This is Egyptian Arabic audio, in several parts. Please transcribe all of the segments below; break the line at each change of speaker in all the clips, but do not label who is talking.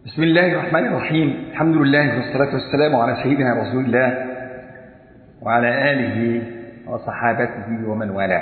بسم الله الرحمن الرحيم الحمد لله والصلاة والسلام على سيدنا رسول الله وعلى آله وصحابته ومن والاه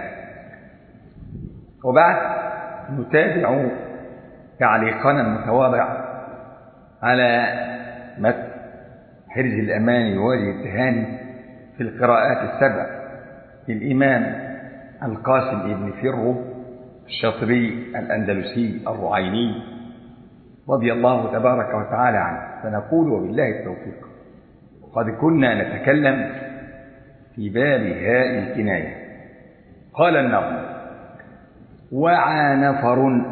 وبعد نتابع تعليقنا المتواضع على متن حرز الأمان ووادي التهاني في القراءات السبع للإمام القاسم ابن فرو الشاطبي الأندلسي الرعيني رضي الله تبارك وتعالى عنه فنقول وبالله التوفيق قد كنا نتكلم في باب هاء الكناية قال النظم وعى نفر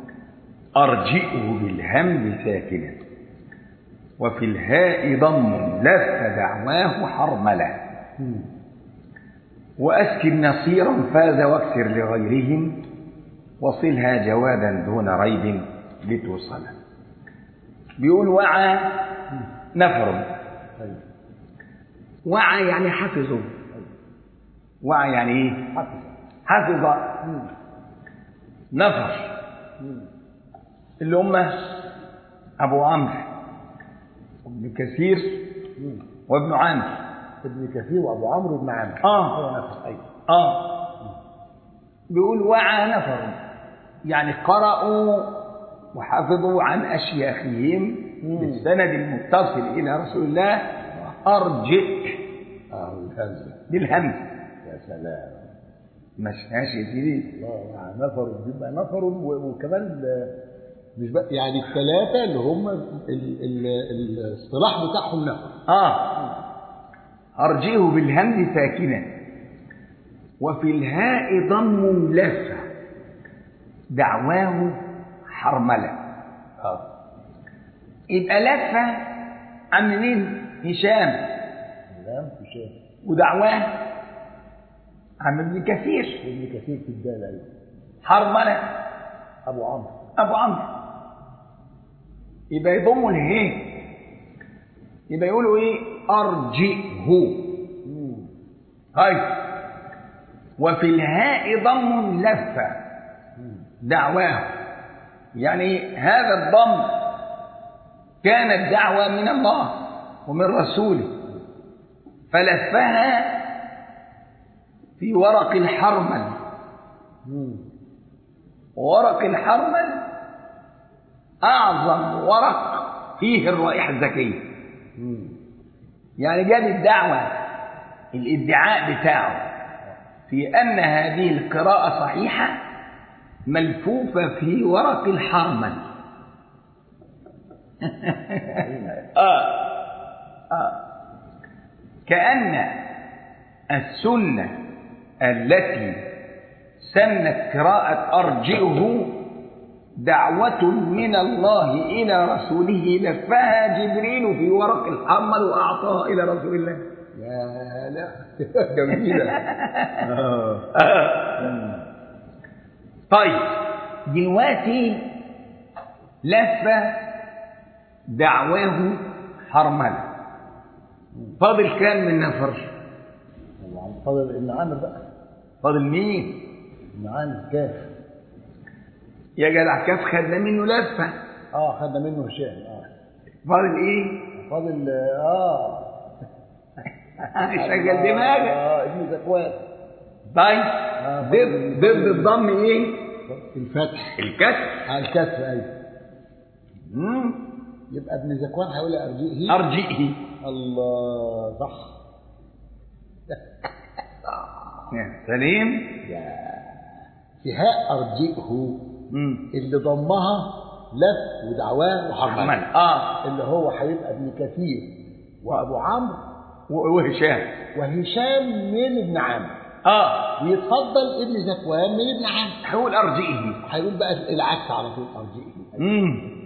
أرجئه بالهم ساكنا وفي الهاء ضم لف دعواه حرملا وأسكن نصيرا فاز واكسر لغيرهم وصلها جوادا دون ريب لتوصل بيقول وعى نفر وعى يعني حفظوا وعى يعني ايه حفظ نفر اللي هم ابو عمرو وابن كثير وابن عامر
ابن كثير وابو عمرو بن عامر
اه
هو نفس ايوه
اه بيقول وعى نفر يعني قرأوا وحفظوا عن أشياخهم بالسند المتصل إلى رسول الله أرجئ
اه الهمزه
بالهمز
يا سلام
مش ماشي يا سيدي
الله مع نفر بيبقى نفر و- وكمان ال- مش بقى يعني الثلاثه اللي هم ال- ال- ال- الاصطلاح بتاعهم نفر
آه أرجئه بالهمز ساكنا وفي الهاء ضم لفة دعواه حرملة
اه
يبقى لفة عن منين هشام
سلام هشام
ودعواه عن ابن كثير
ابن كثير في الدال ايوه
حرملة
ابو عمرو
أبو عمرو يبقى يضموا الهاء يبقى يقولوا إيه أرجئه هاي وفي الهاء ضم لفة دعواه يعني هذا الضم كانت دعوة من الله ومن رسوله فلفها في ورق الحرمل ورق الحرمل أعظم ورق فيه الرائحة الزكية يعني جاب الدعوة الادعاء بتاعه في أن هذه القراءة صحيحة ملفوفة في ورق الحرمل آه. آه. كأن السنة التي سنت قراءة أرجئه دعوة من الله إلى رسوله لفها جبريل في ورق الحرمل وأعطاها إلى رسول الله
يا لا جميله
طيب دلوقتي لف دعواه حرملة فاضل كام من نفر
طبعا فضل ابن عامر بقى
فاضل مين
ابن عامر كاف
يا جدع كاف خدنا منه لفة
اه خدنا منه هشام اه
فاضل ايه
فاضل اه
شغل دماغك
اه ابن زكوان
طيب
آه،
ضد ضد الضم ايه
الفتح
الكسر
على الكسر ايوه
مم.
يبقى ابن زكوان هيقول ارجئه
ارجئه
الله صح
يا سليم
في هاء ارجئه
مم.
اللي ضمها لف ودعواه وحرمل
حرمل اه
اللي هو هيبقى ابن كثير وابو عمرو
و- وهشام
وهشام من ابن عامر
اه
ويتفضل ابن زكوان من ابن عامر
هقول ارجئه
هيقول بقى العكس على طول ارجئه
امم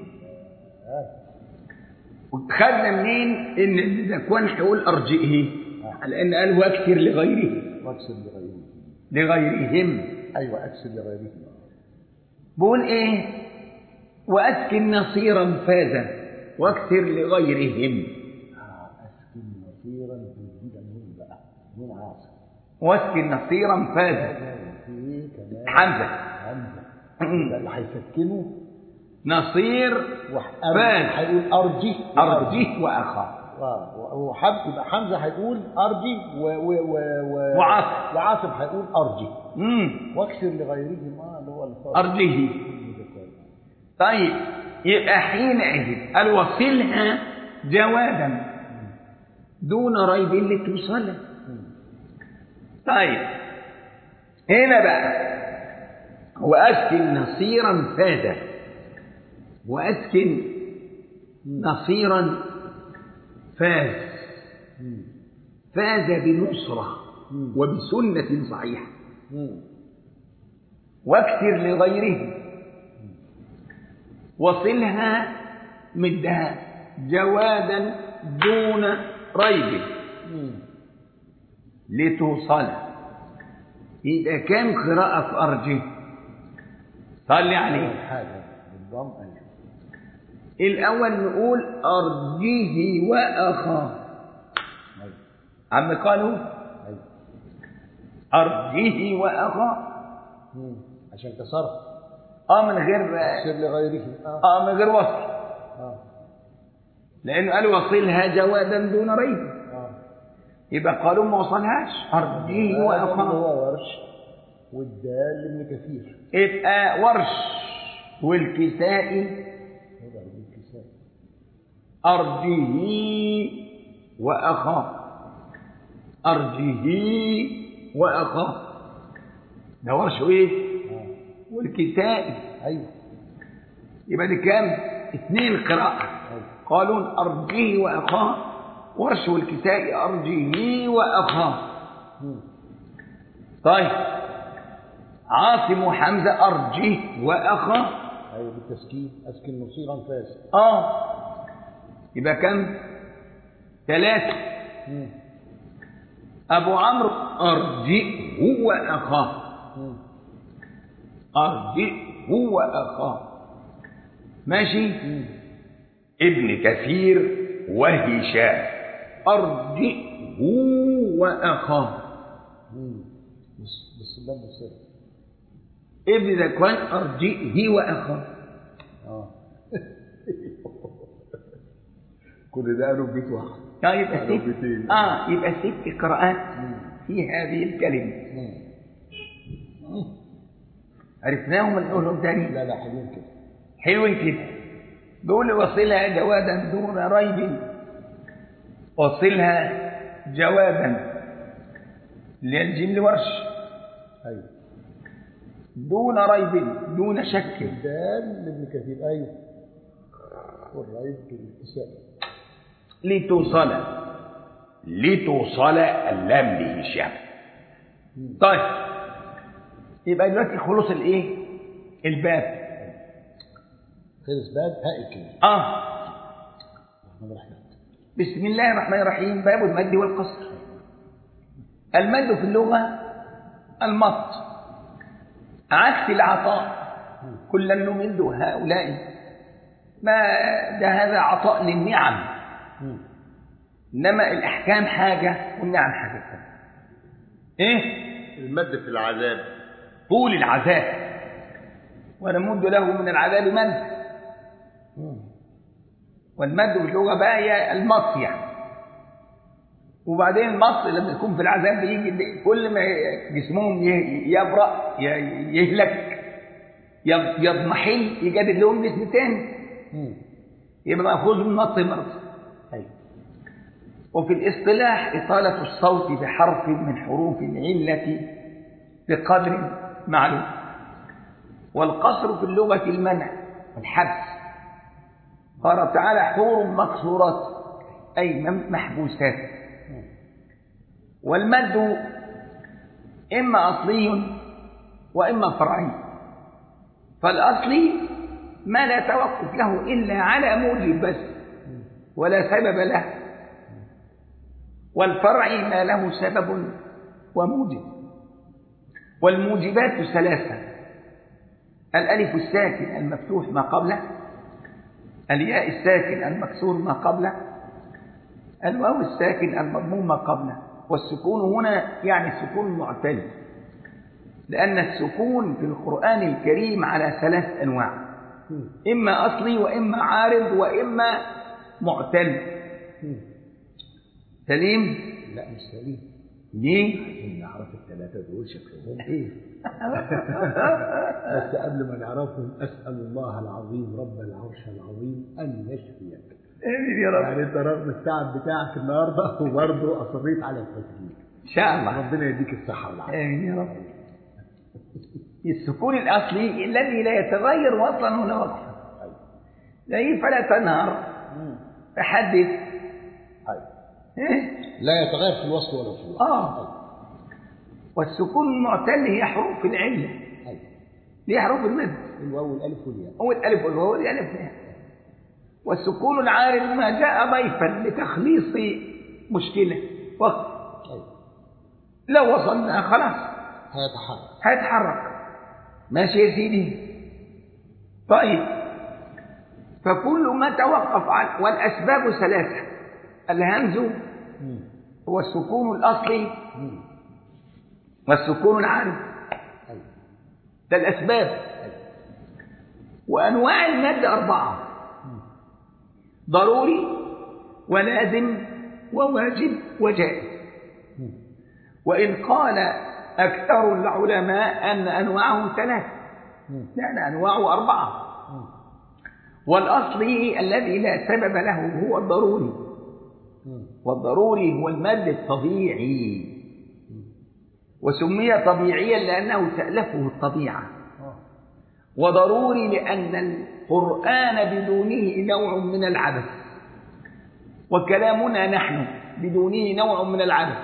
وخدنا منين ان ابن زكوان هيقول ارجئه لان قال واكثر لغيره
واكسر لغيره
لغيرهم
ايوه اكسر لغيره
بقول ايه واسكن نصيرا فازا واكثر لغيرهم
آه، اسكن نصيرا في النون بقى نون عاصم
واسكن نصيرا فازا
في كمان
حمزه
همزه ده اللي هيسكنه
نصير
وح-
فاز.
هيقول أرجي
أرجه وأخاه
اه وحب يبقى حمزة هيقول أرجي و و و و
وعاصم.
وعاصم هيقول أرجي
مم.
واكسر لغيرهم اه اللي هو الفاظ
أرجه طيب يبقى حينئذ الوصلها جوادا دون ريب لتوصله طيب هنا بقى وأسكن نصيرا فادا وأسكن نصيرا فاز فاز بنصرة وبسنة صحيحة واكثر لغيره وصلها مدها جوادا دون ريب لتوصل إذا كان قراءة في أرجه صلي عليه
حاجة بالضم أيوه
الأول نقول أرجه وأخاه
أيوه
عم قالوا
أيوه
أرجه وأخاه
مم. عشان كسرت
آه من غير
اكسر لغيرهم اه
آه من غير وصل
اه
لأنه قال وصلها جوادا دون ريب
اه
يبقى قالوا ما وصلهاش أرجه
هذا اللي
وأخاه
هو ورش والدال ابن كثير
يبقى ورش والكسائي
هذا ابن كثير
أرجه وأخاه أرجه وأخاه ده ورش إيه؟
اه
والكسائي
ايوه
يبقى دي كام؟ اثنين قراءة
ايوه
قالون أرجه وأخاه ورش والكسائي أرجه وأخاه
مم.
طيب عاصم وحمزة أرجه وأخاه
ايوه بالتسكين اسكن مصيرا فاز
آه يبقى كم؟ ثلاثة
مم.
أبو عمرو أرجئه وأخاه
مم.
أرجئه وأخاه ماشي
مم.
ابن كثير وهشام أرجئه وأخاه
مم. بس بس ده بصير
ابن ذكوان أرجئه وأخاه
اه كل ده قالوا بيت واحد
آه يبقى
قالوا
ست
بيتين.
آه يبقى ست قراءات في هذه الكلمة
مم.
عرفناهم ولا نقولهم تاني
لا لا حلوين كده
حلوين كده بيقول وصلها جوادا دون ريب وصلها جوابا للجن ورش
ايوه
دون ريب دون شك
الدال لابن كثير ايوه والرأي بالكساء
لتوصل لتوصل اللام لهشام طيب يبقى دلوقتي خلص الايه الباب
خلص باب هاء الكلمة
اه
الرحمن الرحيم
بسم الله الرحمن الرحيم باب المد والقصر المد في اللغة المط عكس العطاء كلا نمد هؤلاء ما ده هذا عطاء للنعم
مم.
انما الاحكام حاجه والنعم حاجه ثانيه ايه
المد في العذاب
طول العذاب ونمد له من العذاب مد والمد في اللغه بقى هي المط يعني وبعدين المط لما يكون في العذاب بيجي كل ما جسمهم ي- يبرأ ي- يهلك يض- يضمحل يجدد لهم جسم تاني
مم.
يبقى مأخوذ من نط مرض
ايوه
وفي الاصطلاح إطالة الصوت بحرف من حروف العلة بقدر معلوم والقصر في اللغة المنع والحبس قال تعالى حور مقصورات أي مم- محبوسات والمد إما أصلي وإما فرعي فالأصلي ما لا توقف له إلا على موجب بس ولا سبب له والفرع ما له سبب وموجب والموجبات ثلاثة الألف الساكن المفتوح ما قبله الياء الساكن المكسور ما قبله الواو الساكن المضموم ما قبله والسكون هنا يعني السكون المعتل لأن السكون في القرآن الكريم على ثلاث أنواع
مم.
إما أصلي وإما عارض وإما معتل
مم.
سليم
لا مش سليم
ليه؟
عشان نعرف الثلاثة دول شكلهم ايه بس قبل ما نعرفهم اسأل الله العظيم رب العرش العظيم ان يشفيك
آمين يا رب
يعني انت رغم التعب بتاعك النهارده وبرضه اصريت على التسجيل
إن شاء الله
ربنا يديك الصحة والعافية
آمين يا رب السكون الأصلي الذي لا يتغير وصلا ولا وقفا
أيوة.
زي فلا تنهر
مم.
تحدث
أيوة.
إيه؟
لا يتغير في الوصف ولا في الوصف
آه. والسكون المعتل هي حروف العلة
أيوة.
هي حروف المد
الواو والالف والياء
هو الألف والواو والألف والسكون العارض ما جاء ضيفا لتخليص مشكلة وقت
أيوة.
لو وصلنا خلاص
هيتحرك
هيتحرك ماشي يا سيدي طيب فكل ما توقف عن والأسباب ثلاثة الهمز
مم.
هو السكون الأصلي
مم.
والسكون العارض
أيوة.
ده الأسباب وأنواع المد أربعة
مم.
ضروري ولازم وواجب وجائز
مم.
وإن قال أكثر العلماء أن أنواعه ثلاثة
مم.
لأن أنواعه أربعة
مم.
والأصلي الذي لا سبب له هو الضروري
مم.
والضروري هو المد الطبيعي وسمي طبيعيا لأنه تألفه الطبيعة
آه.
وضروري لأن القرآن بدونه نوع من العبث وكلامنا نحن بدونه نوع من العبث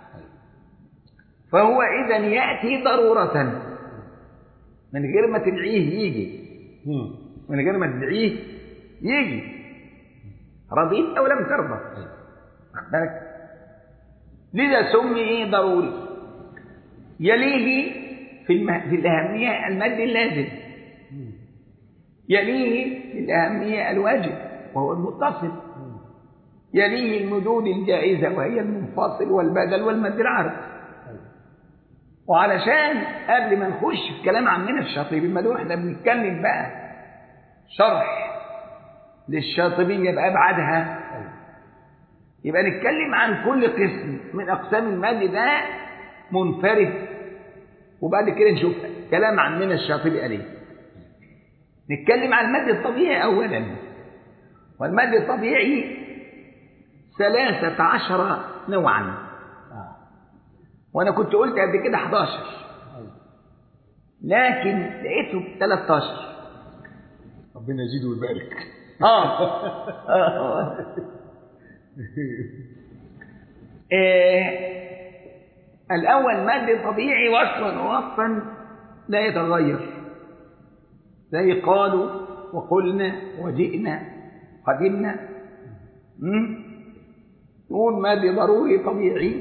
فهو إذا يأتي ضرورة من غير ما تدعيه يجي
مم.
من غير ما تدعيه يجي رضيت أو لم ترضى
أيوة.
واخد بالك لذا سمي إيه ضروري يليه في, الم... في الأهمية المد اللازم
مم.
يليه في الأهمية الواجب وهو المتصل
مم.
يليه المدود الجائزة وهي المنفصل والبدل والمد العارض
أيوة.
وعلشان قبل ما نخش في كلام عمنا الشاطبي ما دول احنا بنتكلم بقى شرح للشاطبية بأبعادها
أيوة.
يبقى نتكلم عن كل قسم من أقسام المد ده منفرد وبعد كده نشوف كلام عمنا الشاطبي قال ايه نتكلم عن المد الطبيعي أولا والمد الطبيعي ثلاثة عشر نوعا
آه.
وأنا كنت قلت قبل كده 11
أيوة.
لكن لقيته 13
ربنا يزيده ويبارك
آه. آه. إيه الأول مد طبيعي وصلا ووقفا لا يتغير زي قالوا وقلنا وجئنا قدمنا مم؟ يقول مد ضروري طبيعي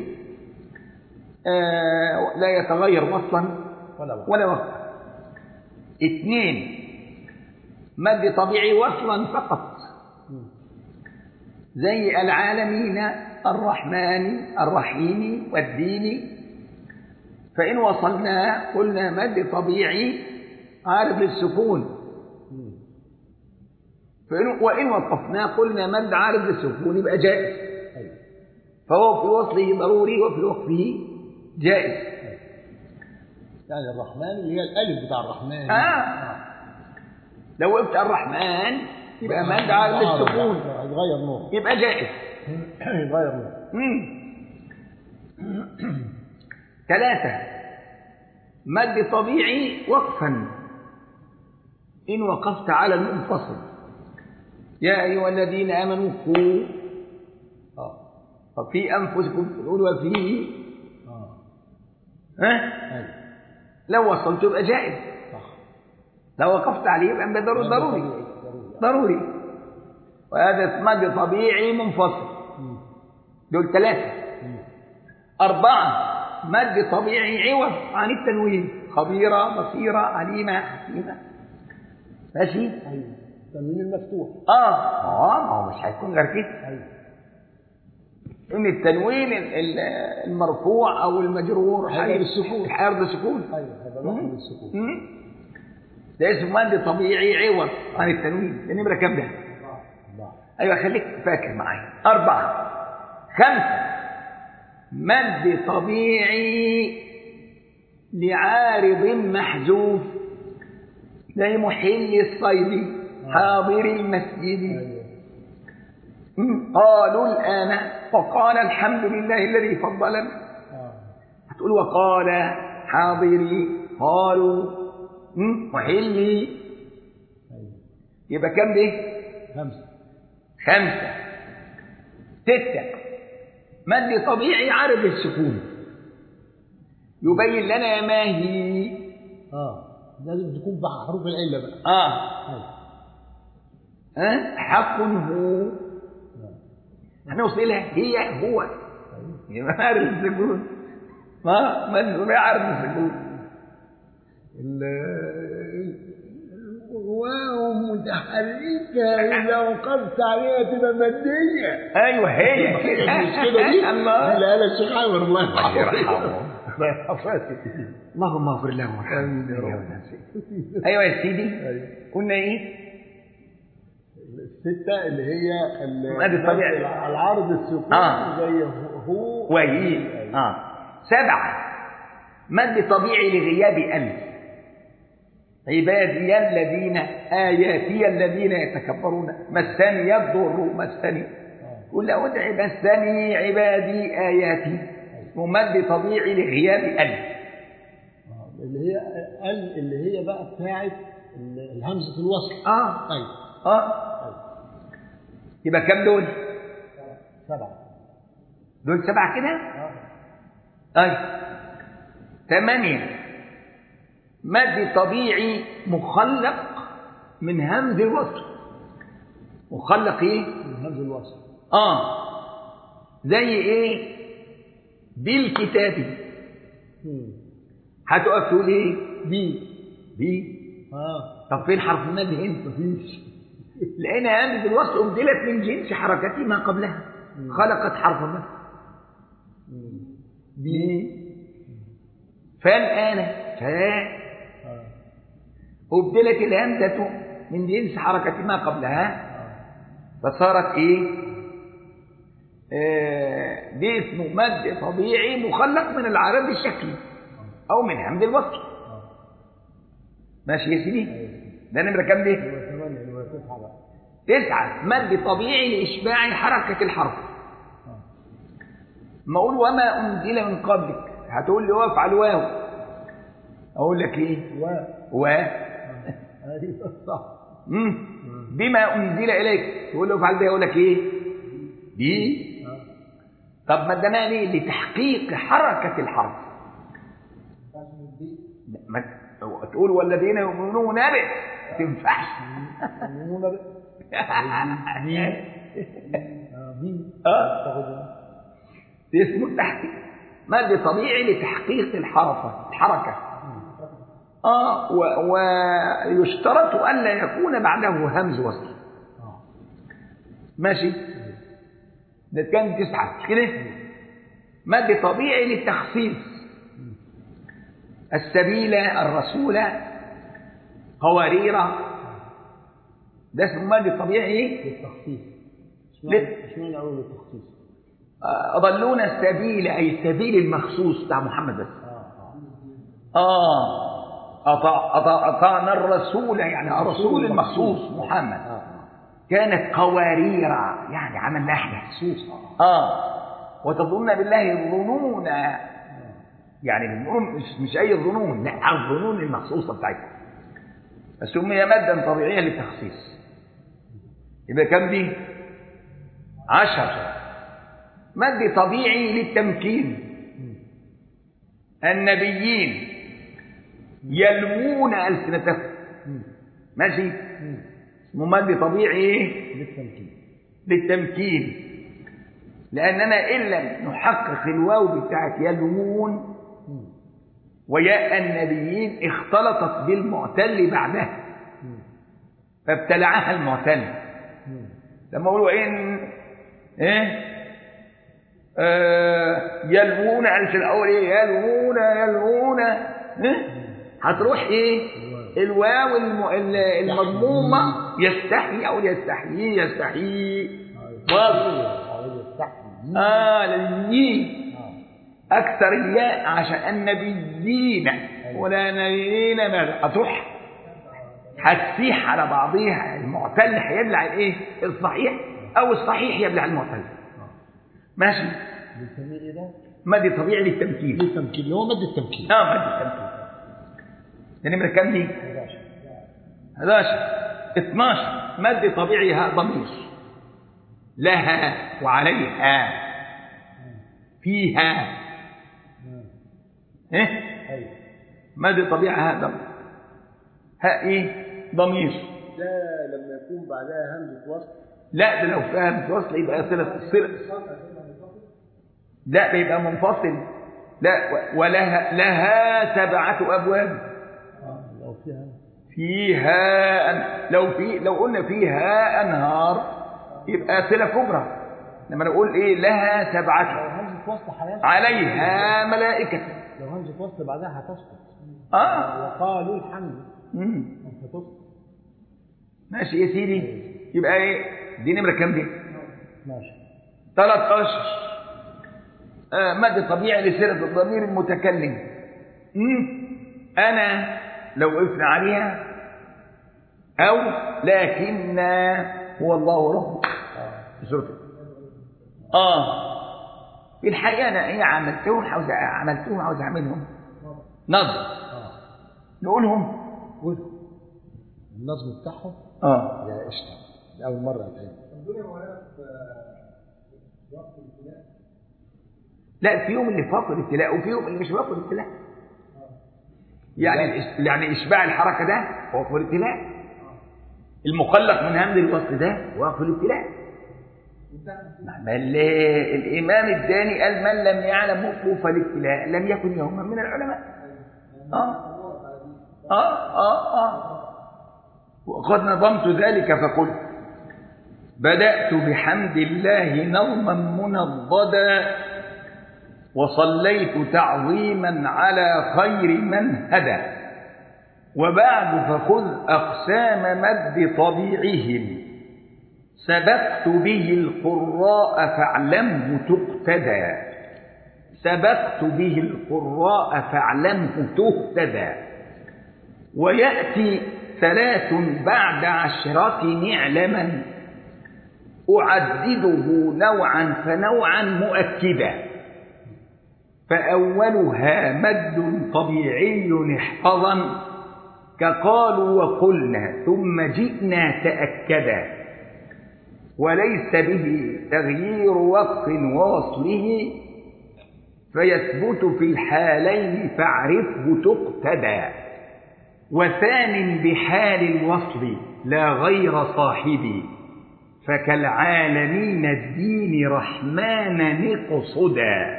آه لا يتغير وصلا
ولا وقت.
ولا وقفا اثنين مد طبيعي وصلا فقط
مم.
زي العالمين الرحمن الرحيم والدين فإن وصلنا قلنا مد طبيعي عارف للسكون
مم.
فإن وإن وقفنا قلنا مد عارف للسكون يبقى جائز
أيوة.
فهو في وصله ضروري وفي وقفه جائز
يعني الرحمن اللي هي الالف بتاع الرحمن
آه. لو وقفت الرحمن يبقى مد عارف للسكون
هيتغير نور
يبقى جائز
هيتغير نور
مم. ثلاثة مد طبيعي وقفا إن وقفت على المنفصل يا أيها الذين آمنوا قوا
اه
وفي أنفسكم تقول وفيه
اه
ها
ايوه
لو وصلت يبقى جائز
صح
لو وقفت عليه يبقى ده ضروري ضروري
ضروري
ضروري وهذا مد طبيعي منفصل
مم.
دول ثلاثة
مم.
أربعة مد طبيعي عوض عن التنوين خبيرة بصيرة عليمة حكيمة ماشي
ايوه التنوين المفتوح
اه اه ما هو مش هيكون غير كده
ايوه
ان التنوين ال- ال- المرفوع او المجرور
هيرد السكون.
هيرد السكون
ايوه هيبقى لوحده بالسكون
مم. ده اسمه مد طبيعي عوض عن التنوين ده نمرة كام ده؟
الله
أيوة خليك فاكر معايا أربعة خمسة مد طبيعي لعارض محذوف زي محل الصيد حاضر المسجد
ايوه
م. قالوا الآن وقال الحمد لله الذي فضلنا
اه
هتقول وقال حاضري قالوا م. محلي
ايوه
يبقى كم دي؟
خمسه
خمسة ستة مد طبيعي عارض السكون يبين لنا ما هي
اه لازم تكون بقى حروف العله بقى
آه
ايوه
أه؟ حق هو هنوصلها هي هو
ايوه
يبقى عارض السكون ما مد طبيعي عارض السكون
واو متحركة إذا وقفت عليها تبقى مادية
أيوه هي كده
مش كده دي؟
الله
لا لا الشيخ عامر الله
الله
يرحمه
يرحمه.
الله يرحمه
اللهم اغفر له وارحمه
آمين يا رب.
يا ونفسي. ايوه يا سيدي
أيوه.
قلنا ايه
الستة اللي هي ال-
هذه الطبيعة.
العرض السكون
آه.
زي هو
وهي
أيوه.
اه سبعة مد طبيعي لغياب ألف عبادي الذين آياتي الذين يتكبرون مسني الضر مسني
آه.
قل له ادعي مسني عبادي آياتي اسمه مد طبيعي لغياب ألف
آه. اللي هي ال اللي هي بقى بتاعت ال- الهمزة الوصل
اه
أيوه
اه
أيوه
يبقى كم دول؟
سبعة
دول سبعة كده؟
آه.
طيب ثمانية مد طبيعي مخلق من همز الوصل مخلق ايه؟
الهمزة الوصل
اه زي ايه؟ بالكتاب
مم.
هتقف تقول ايه؟
بي
بي
اه
طب فين حرف المد هنا؟
مفيش
لقينا همز الوصل أبدلت من جنس حركته ما قبلها
مم.
خلقت حرف مد
مم.
بي فالآن فا
آه.
أبدلت الهمزة من جنس حركة ما قبلها
آه.
فصارت إيه؟ آه دي اسمه مد طبيعي مخلق من العرض الشكلي أو من همز الوصل
آه.
ماشي يا سيدي؟
أيوه.
ده نمرة كام دي؟
يبقى ثمانية يبقى تسعة بقى
تسعة مد طبيعي لإشباع حركة الحرف
آه.
ما أقول وما أنزل من قبلك هتقول لي واقف على الواو أقول لك إيه؟
و
و
ايوه صح
مم. بما أنزل إليك تقول له افعل ده يقول لك إيه؟ دي
آه.
طب مدناه ليه؟ لتحقيق حركة الحرف ما تقول والذين يؤمنون به ما تنفعش
يؤمنون ب- بي آه، بي
آه.
تاخد
اسمه التحقيق مد طبيعي لتحقيق الحركة الحركة اه و- ويشترط الا يكون بعده همز وصل
اه
ماشي ده كان تسعة مش كده مد طبيعي للتخصيص السبيل الرسول قوارير ده اسمه مد طبيعي ايه
للتخصيص
ليه؟
اشمعنى اشمعنى اقول للتخصيص
أضلون السبيل أي السبيل المخصوص بتاع محمد بس
اه اه
آه أطاع أطاع أطعنا الرسول يعني الرسول المخصوص محمد
اه
كانت قوارير يعني عمل لحمة
مخصوص اه
آه وتظن بالله الظنون يعني الظنون مش, مش أي ظنون لا الظنون المخصوصة بتاعتها فسمي مادا طبيعية للتخصيص يبقى كم دي؟ عشر مد طبيعي للتمكين النبيين يلوون ألسنتهم
مم.
ماشي
مم.
اسمه مد طبيعي ايه؟
للتمكين
للتمكين لأننا إن لم نحقق الواو بتاعت يلوون
مم.
وياء النبيين اختلطت بالمعتل بعدها
مم.
فابتلعها المعتل
مم.
لما اقولوا ان ايه آه يلوون ألف الأول إيه يلوون يلوون إيه؟ هتروح إيه الواو الم... ال- المضمومة يستحي أو يستحيي يستحيي واو
يستحي
آه لليين أكثر الياء عشان النبيين ولا نبيين ماذا هتروح هتسيح على بعضيها المعتل هيبلع الايه الصحيح او الصحيح يبلع المعتل ماشي
بنسميه ايه ده؟
مد طبيعي للتمكين
التمكين اللي هو مد التمكين
اه مد التمكين ده نمرة كام دي 11 12 مد طبيعي ها ضمير لها وعليها فيها ايه
ايوه
مد طبيعي ها ضمير ها ايه ضمير
ده لما يكون بعدها همزه وصل
لا ده لو فيها متوصل يبقى صلة صلة لا بيبقى منفصل لا و- ولها لها سبعة أبواب
لو فيها
فيها أن لو في لو قلنا فيها أنهار يبقى صلة كبرى لما نقول إيه لها
لو
سبعة
همزه وصل هيسقط
عليها ملائكة
لو همزه وصل بعدها هتسقط
آه
وقالوا الحمد
مم.
هتسقط
ماشي يا سيدي يبقى إيه دي نمرة كام دي؟
ماشي
13 آه مد طبيعي لصيغه الضمير المتكلم مم. انا لو وقفنا عليها او لكن هو الله رب في سورة اه في الحقيقه انا ايه عملتهم عاوز عملتهم عاوز اعملهم نظر نقولهم
قول النظم بتاعهم
اه
يا قشطه لاول مره اتعمل
لا في يوم اللي فاق الابتلاء وفي يوم اللي مش فاق الابتلاء يعني الإش- يعني اشباع الحركه ده وقف الابتلاء المخلق من همز الوصل ده وقف الابتلاء ما ال- الامام الثاني قال من لم يعلم وقوف الابتلاء لم يكن يوما من العلماء اه اه اه اه وقد نظمت ذلك فقلت بدأت بحمد الله نظما منضدا وصليت تعظيما على خير من هدى وبعد فخذ أقسام مد طبيعهم سبقت به القراء فاعلمه تقتدى سبقت به القراء فاعلمه تهتدى ويأتي ثلاث بعد عشرة معلما أعدده نوعا فنوعا مؤكدا فأولها مد طبيعي احفظا كقالوا وقلنا ثم جئنا تأكدا وليس به تغيير وقف ووصله فيثبت في الحالين فاعرفه تقتدى وثان بحال الوصل لا غير صاحبي فكالعالمين الدين رحمن نقصدا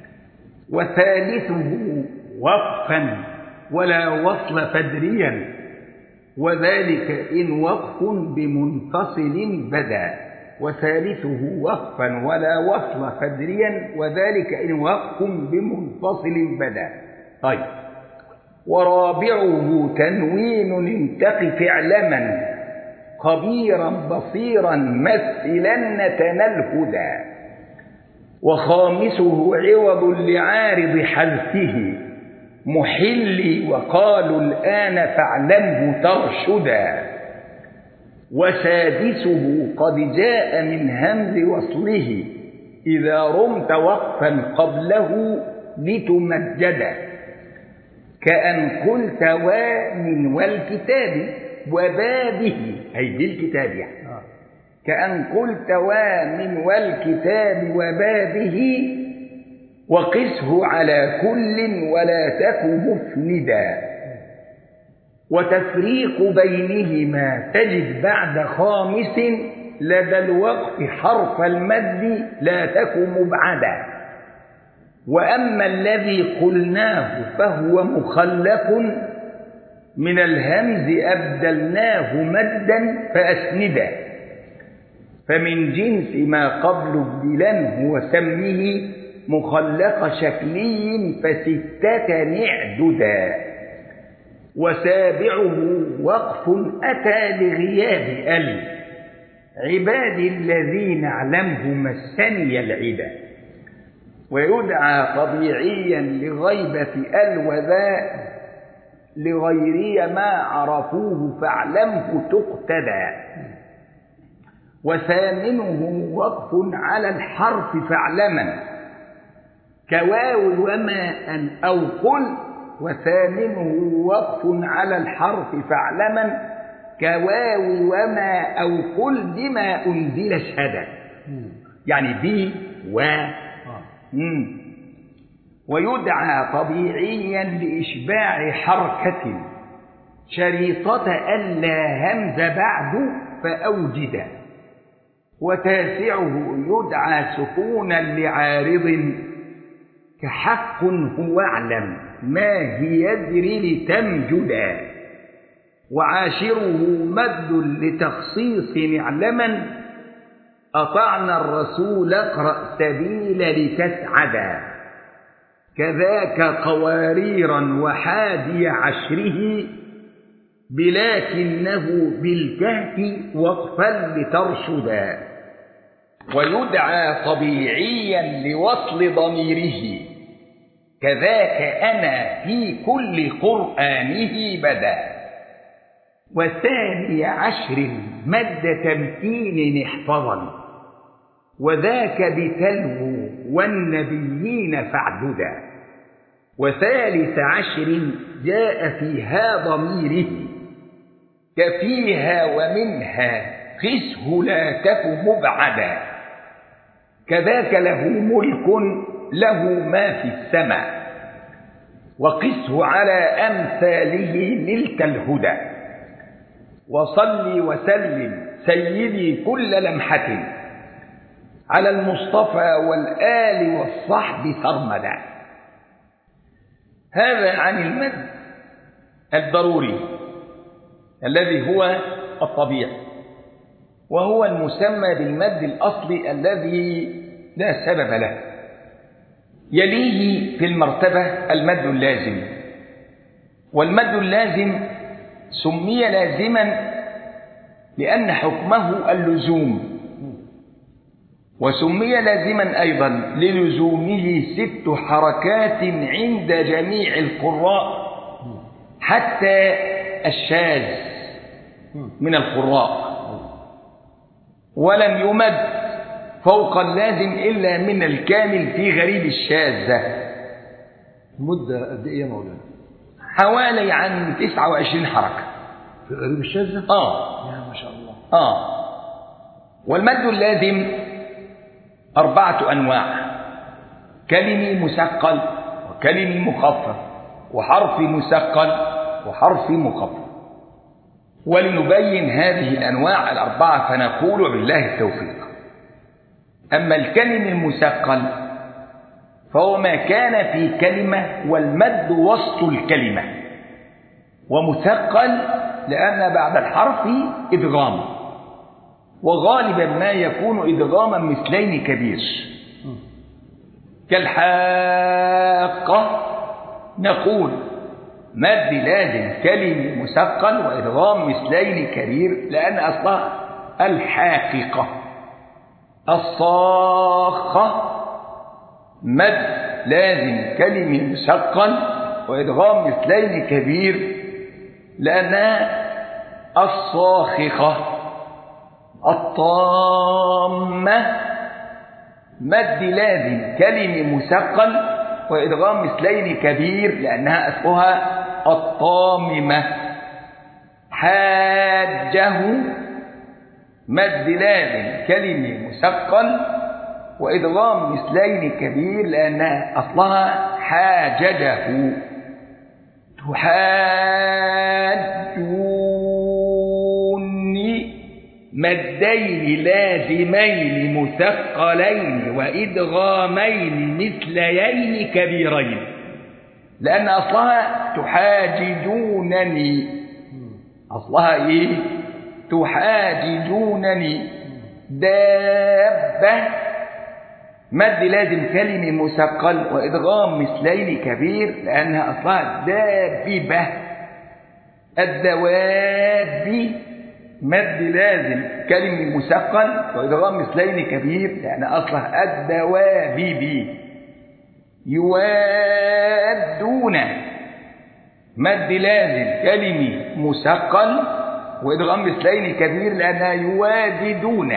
وثالثه وقفا ولا وصل فدريا وذلك إن وقف بمنفصل بدا وثالثه وقفا ولا وصل فدريا وذلك إن وقف بمنفصل بدا طيب ورابعه تنوين انتق فعلما خبيرا بصيرا مثلا تنال الهدى وخامسه عوض لعارض حذفه محلي وقالوا الآن فاعلمه ترشدا وسادسه قد جاء من همز وصله إذا رمت وقفا قبله لتمجدا كأن قلت ومن والكتاب وبابه أي بالكتاب يعني كأن قلت ومن والكتاب وبابه وقسه على كل ولا تك مفندا وتفريق بينهما تجد بعد خامس لدى الوقف حرف المد لا تك مبعدا وأما الذي قلناه فهو مخلف من الهمز أبدلناه مدا فأسندا فمن جنس ما قبل ابدلنه وسمه مخلق شكلي فستة نعددا وسابعه وقف أتى لغياب ال عبادي الذين اعلمه مسني العدا ويدعى طبيعيا لغيبة ال وذا لغيري ما عرفوه فاعلمه تقتدى وثامنه وقف على الحرف فاعلما كواو وما أن أو قل وثامنه وقف على الحرف فاعلما كواو وما أو قل بما أنزل اشهدا يعني بي و مم. ويدعى طبيعيا لإشباع حركة شريطة ألا همز بعد فأوجد وتاسعه يدعى سكونا لعارض كحق هو اعلم ما هي يدري لتمجدا وعاشره مد لتخصيص معلما أطعنا الرسول اقرأ سبيل لتسعدا كذاك قواريرا وحادي عشره بلكنه بالكهف وقفا لترشدا ويدعى طبيعيا لوصل ضميره كذاك أنا في كل قرآنه بدا وثاني عشر مد تمكين احفظا وذاك بتلو والنبيين فاعددا وثالث عشر جاء فيها ضميره كفيها ومنها قسه لا تك مبعدا كذاك له ملك له ما في السماء وقسه على أمثاله ملك الهدى وصل وسلم سيدي كل لمحة على المصطفى والآل والصحب سرمدا هذا عن المد الضروري الذي هو الطبيعي وهو المسمى بالمد الأصلي الذي لا سبب له يليه في المرتبة المد اللازم والمد اللازم سمي لازما لأن حكمه اللزوم وسمي لازما أيضا للزومه ست حركات عند جميع القراء حتى الشاذ من القراء ولم يمد فوق اللازم إلا من الكامل في غريب الشاذة
مدة قد إيه يا مولانا؟
حوالي عن 29 حركة
في غريب الشاذة؟
آه
يا ما شاء الله
آه والمد اللازم أربعة أنواع كلمي مثقل وكلمي مخفف وحرف مثقل وحرف مخفف ولنبين هذه الأنواع الأربعة فنقول بالله التوفيق أما الكلم المثقل فهو ما كان في كلمة والمد وسط الكلمة ومثقل لأن بعد الحرف إدغام وغالبا ما يكون إدغاما مثلين كبير كالحاقة نقول مد لازم كلمة مثقل وإدغام مثلين كبير لأن أصلها الحاققة الصاخة مد لازم كلمة مثقل وإدغام مثلين كبير لأنها الصاخخة الطامة مد لازم كلمة مثقل وإدغام مثلين كبير لأنها أصلها الطاممة حاجه مد لازم كلمة مثقل وإدغام مثلين كبير لأنها أصلها حاججه تحاجوني مدين لازمين مثقلين وإدغامين مثليين كبيرين لأن أصلها تحاججونني أصلها إيه تحاججونني دابة مد لازم كلمة مثقل وإدغام مثلين كبير لأنها أصلها داببة الدواب مد لازم كلمة مثقل وإدغام مثلين كبير لأن أصلها الدواب بي يوادون مد لازم كلمة مثقل وإدغام مثلين كبير لأنها يواددون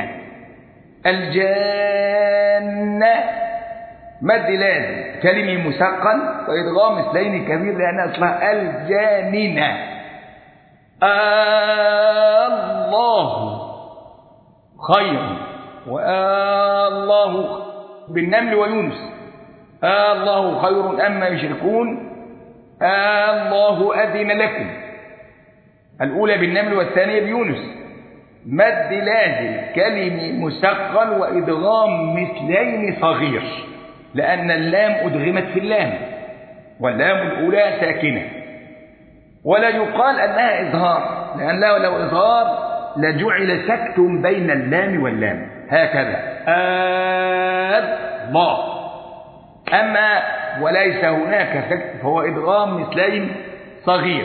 الجنة مد لازم كلمة مثقل وإدغام مثلين كبير لأنها أصلها الجاننة الله خير والله بالنمل ويونس الله خير أما يشركون الله أذن لكم الأولى بالنمل والثانية بيونس مد لازم كلمة مثقل وإدغام مثلين صغير لأن اللام أدغمت في اللام واللام الأولى ساكنة ولا يقال أنها إظهار لأن لو, لو إظهار لجعل سكت بين اللام واللام هكذا الله أما وليس هناك سكت فهو إدغام مثلين صغير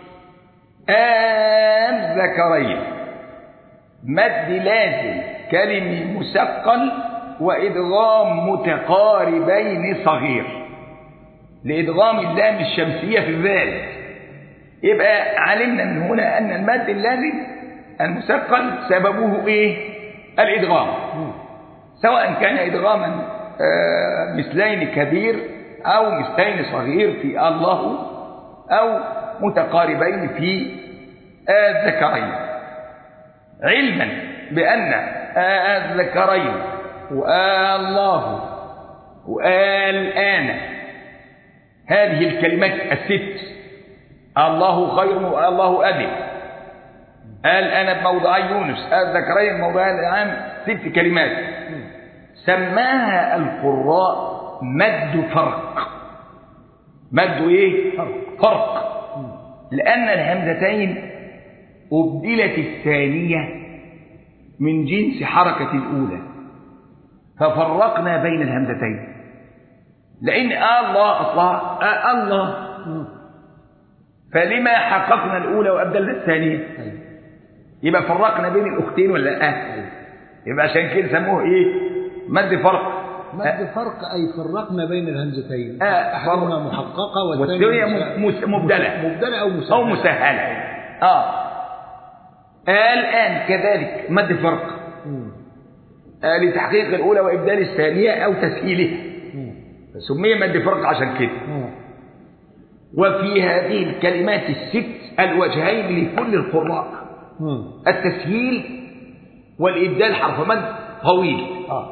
آن ذكرين مد لازم كلمة مثقل وإدغام متقاربين صغير لإدغام اللام الشمسية في الذال يبقى علمنا من هنا أن المد اللازم المثقل سببه إيه؟ الإدغام سواء كان إدغاما مثلين كبير أو مثلين صغير في الله أو متقاربين في الذكرين علما بأن الذكرين والله والآن هذه الكلمات الست الله خير والله أدب الآن بموضعي يونس الذكرين موضعي العام ست كلمات سماها القراء مد فرق مد ايه فرق لان الهمزتين ابدلت الثانيه من جنس حركه الاولى ففرقنا بين الهمزتين لان الله اصلها آه الله فلما حققنا الاولى وابدلنا الثانيه يبقى فرقنا بين الاختين ولا اه يبقى عشان كده سموه ايه مد فرق
مد فرق أي فرقنا بين الهمزتين
آه،
أحدهما
فرق.
محققة
والثانية
والثانية
م- مس- مبدلة.
مبدلة أو مسهلة
أو مسهلة آه الآن كذلك مد فرق
مم.
آه لتحقيق الأولى وإبدال الثانية أو تسهيلها
مم.
سمي مد فرق عشان كده
مم.
وفي هذه الكلمات الست الوجهين لكل القراء
مم.
التسهيل والإبدال حرف مد طويل
آه.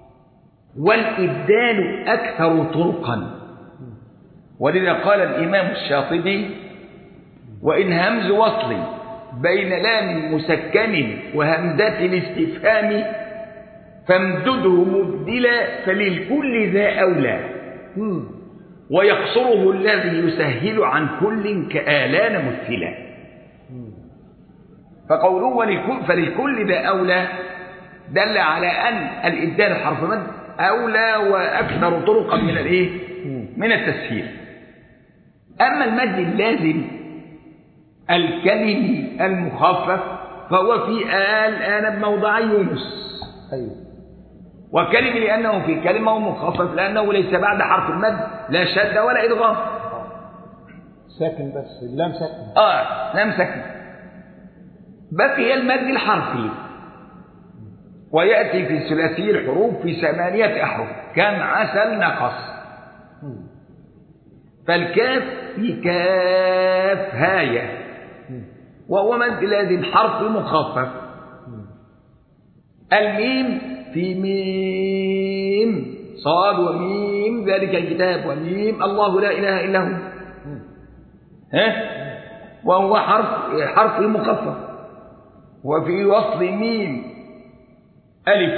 والإبدال أكثر طرقا ولذا قال الإمام الشاطبي وإن همز وصل بين لام مسكن وهمزة الاستفهام فامدده مبدلا فللكل ذا أولى
مم.
ويقصره الذي يسهل عن كل كآلان مثلا فقوله وللكل فللكل ذا أولى دل على أن الإبدال حرف مد أولى وأكثر طرقا من الإيه؟ من التسهيل أما المد اللازم الكلمي المخفف فهو في آل آن بموضع يونس
أيوه
وكلمة لأنه في كلمة مخفف لأنه ليس بعد حرف المد لا شد ولا إدغام
ساكن بس اللام ساكن
آه لم سكن بقي المد الحرفي ويأتي في ثلاثي الحروف في ثمانية أحرف كم عسل نقص
مم.
فالكاف في كاف هاية وهو مد لازم حرف مخفف الميم في ميم صاد وميم ذلك الكتاب وميم الله لا إله إلا هو ها وهو حرف حرف مخفف وفي وصل ميم ألف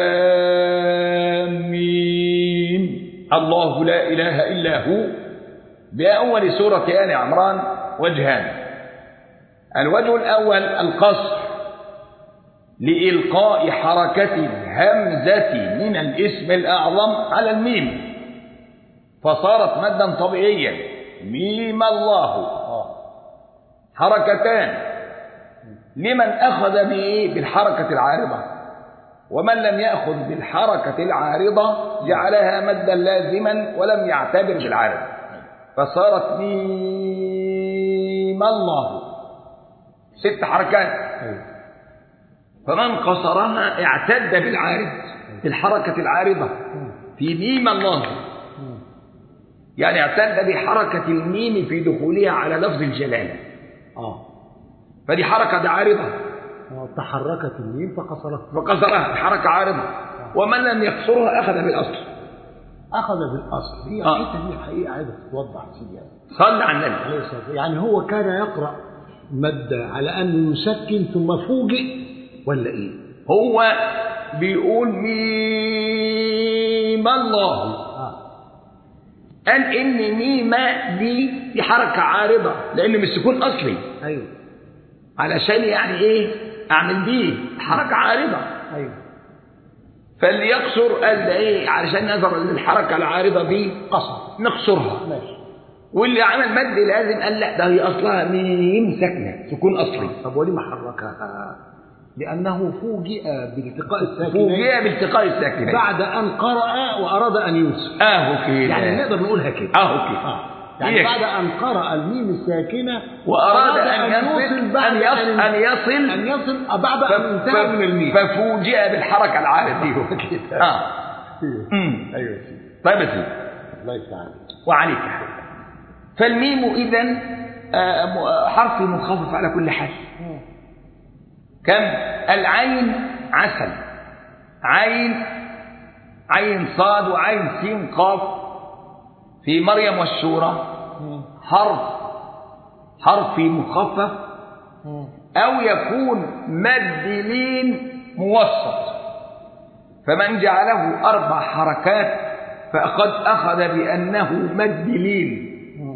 لام ميم الله لا إله إلا هو بأول سورة آل عمران وجهان الوجه الأول القصر لإلقاء حركة الهمزة من الاسم الأعظم على الميم فصارت مدا طبيعيا ميم الله حركتان لمن أخذ بإيه؟ بالحركة العارضة ومن لم يأخذ بالحركة العارضة جعلها مدا لازما ولم يعتبر بالعارض فصارت ميم الله ست حركات
أيوة.
فمن قصرها اعتد بالعارض بالحركة العارضة في ميم الله يعني اعتد بحركة الميم في دخولها على لفظ الجلالة
اه
فدي حركة عارضة
آه، تحركت الميم فقصرت
فقصرها حركة عارضة ومن لم يقصرها أخذ بالأصل
اخذ بالاصل هي
آه.
الحته دي الحقيقه عايزه تتوضح سيدي يعني.
صلى على النبي
عليه الصلاه والسلام. يعني هو كان يقرا مد على انه يسكن ثم فوجئ ولا ايه؟
هو بيقول ميم الله
اه
قال إن ميمة دي دي حركة عارضة لأن من السكون أصلي
ايوه
علشان يعني إيه أعمل دي حركة عارضة
ايوه
فاللي يقصر قال ده إيه علشان نظر للحركة العارضة دي
قصر
نقصرها
ماشي
واللي عمل مد لازم قال لا ده هي أصلها ميم ساكنة سكون أصلي
طب ولما حركها؟ لانه فوجئ بالتقاء الساكنين
فوجئ بالتقاء الساكنين
بعد ان قرأ واراد ان يوسف
اهو كده
يعني نقدر نقولها كده
اهو كده
آه. يعني
هي
بعد
كده.
ان قرأ الميم الساكنه
واراد ان
يوصل
يصل
بعد
ان يصل ان يصل
ان يصل آه، بعد ان انتهى من الميم
ففوجئ بالحركه العارضه
ايوه كده
اه أمم.
ايوه يا سيدي
طيب يا سيدي
الله يفتح عليك
وعليك يا حبيبي. فالميم اذا حرف منخفض على كل حال كم العين عسل عين عين صاد وعين سين قاف في مريم والشورى حرف حرف مخفف أو يكون مد لين موسط فمن جعله أربع حركات فقد أخذ بأنه مد لين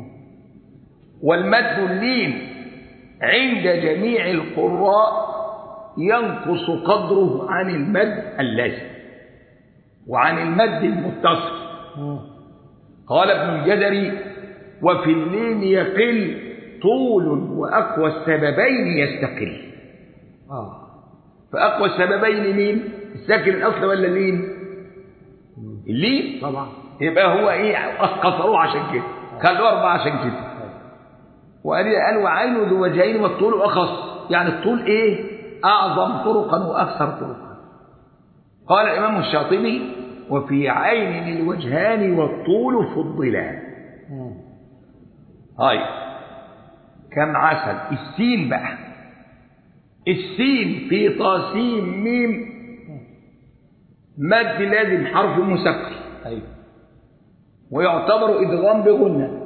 والمد اللين عند جميع القراء ينقص قدره عن المد اللازم وعن المد المتصل قال ابن الجزري وفي اللين يقل طول وأقوى السببين يستقل
اه
فأقوى السببين مين؟ الساكن الأصل ولا اللين؟ اللين
طبعا
يبقى هو إيه قصروه عشان كده خلوه أربعة عشان كده وقال قال وعين ذو وجهين والطول أخص يعني الطول إيه؟ أعظم طرقا وأكثر طرقا قال الإمام الشاطبي وفي عين الوجهان والطول فضلا هاي كم عسل السين بقى السين في طاسيم ميم مد لازم حرف مسكر
ايوه
ويعتبر إدغام بغنة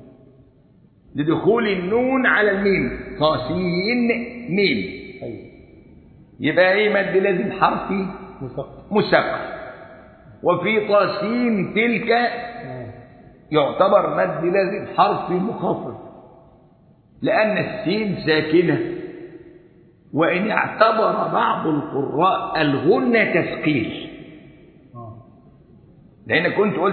لدخول النون على الميم طاسين ميم
ايوه
يبقى ايه مد لازم حرفي
مثقف
مسكر وفي طاسين تلك يعتبر مد لازم حرفي مخفف لأن السين ساكنة وإن اعتبر بعض القراء الغنة تثقيل
اه
لأن كنت قلت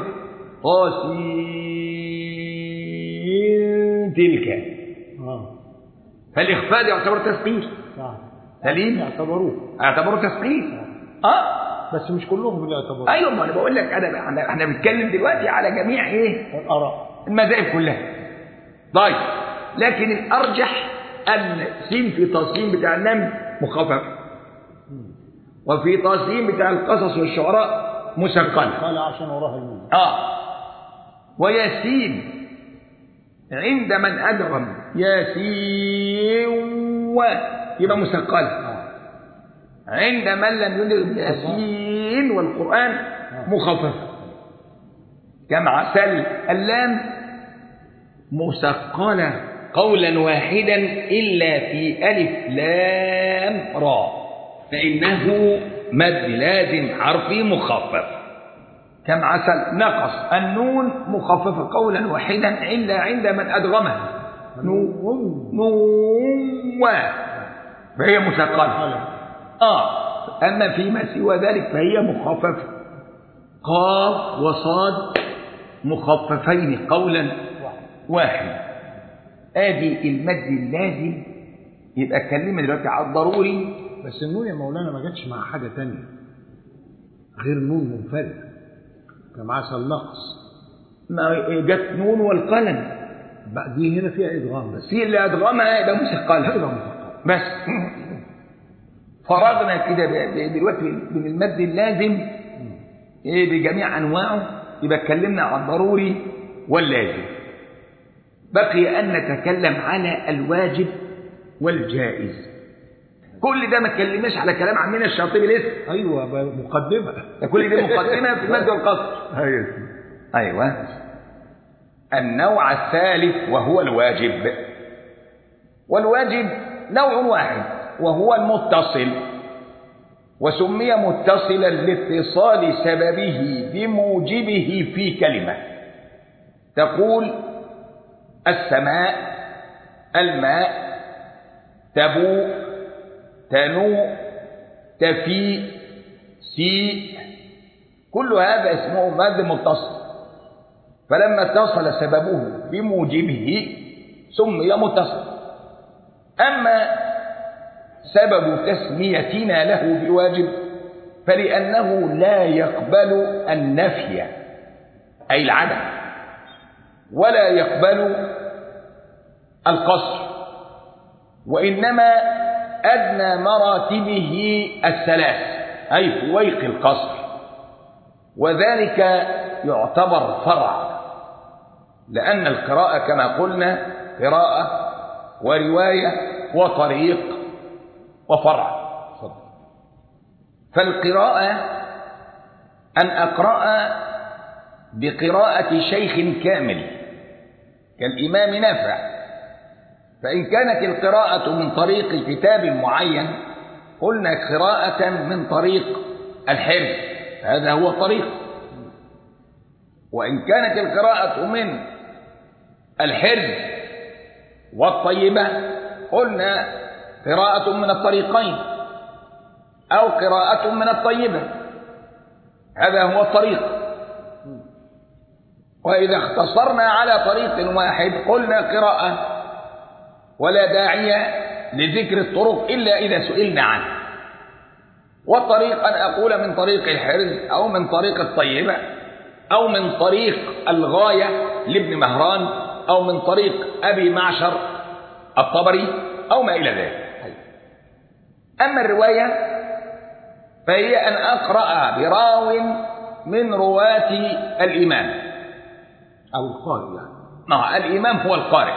طاسين تلك
اه
فالإخفاء ده يعتبر تثقيل
صح
سليم
يعتبروه
اعتبره تثقيل اه
بس مش كلهم اللي يعتبروه
ايوه ما انا بقول لك انا احنا احنا بنتكلم دلوقتي على جميع ايه
الآراء
المذاهب كلها طيب لكن الارجح ان سين في تصميم بتاع النمل مخفف وفي تصميم بتاع القصص والشعراء مثقل
قال عشان وراها الميم
اه وياسين عند من ادغم ياسين و يبقى مثقل عند من لم يدرك ياسين والقران مخفف كم عسل اللام مثقلة قولا واحدا إلا في ألف لام را فإنه مد لازم حرفي مخفف كم عسل نقص النون مخففة قولا واحدا إلا عند من أدغمها نون نون و فهي مثقلة آه أما فيما سوى ذلك فهي مخففة قاف وصاد مخففين قولا واحد ادي المد اللازم يبقى اتكلمنا دلوقتي على الضروري
بس النون يا مولانا ما جاتش مع حاجة تانية غير نون منفرد كان معاه النقص
ما جت نون والقلم
بقى دي هنا فيها إدغام بس
في اللي ادغمها يبقى مثقلها
هيبقى مثقل
بس فرغنا كده ب- ب- دلوقتي من المد اللازم ايه بجميع انواعه يبقى اتكلمنا عن الضروري واللازم بقي ان نتكلم على الواجب والجائز كل ده ما اتكلمناش على كلام عمنا الشاطبي لسه
أيوة بقى مقدمة
ده كل دي مقدمه في المد والقصر
أيوة
ايوه النوع الثالث وهو الواجب والواجب نوع واحد وهو المتصل وسمي متصلا لاتصال سببه بموجبه في كلمه تقول السماء الماء تبوء تنوء تفيء سيء كل هذا اسمه مد متصل فلما اتصل سببه بموجبه سمي متصل أما سبب تسميتنا له بواجب فلأنه لا يقبل النفي أي العدم ولا يقبل القصر وإنما أدنى مراتبه الثلاث أي فويق القصر وذلك يعتبر فرع لأن القراءة كما قلنا قراءة ورواية وطريق وفرع فالقراءة أن أقرأ بقراءة شيخ كامل كالإمام نافع فإن كانت القراءة من طريق كتاب معين قلنا قراءة من طريق الحفظ هذا هو الطريق وإن كانت القراءة من الحرز والطيبة قلنا قراءة من الطريقين أو قراءة من الطيبة هذا هو الطريق وإذا اختصرنا على طريق واحد قلنا قراءة ولا داعي لذكر الطرق إلا إذا سئلنا عنه والطريق أن أقول من طريق الحرز أو من طريق الطيبة أو من طريق الغاية لابن مهران أو من طريق أبي معشر الطبري أو ما إلى ذلك أما الرواية فهي أن أقرأ براو من رواة الإمام
أو القارئ يعني
مع الإمام هو القارئ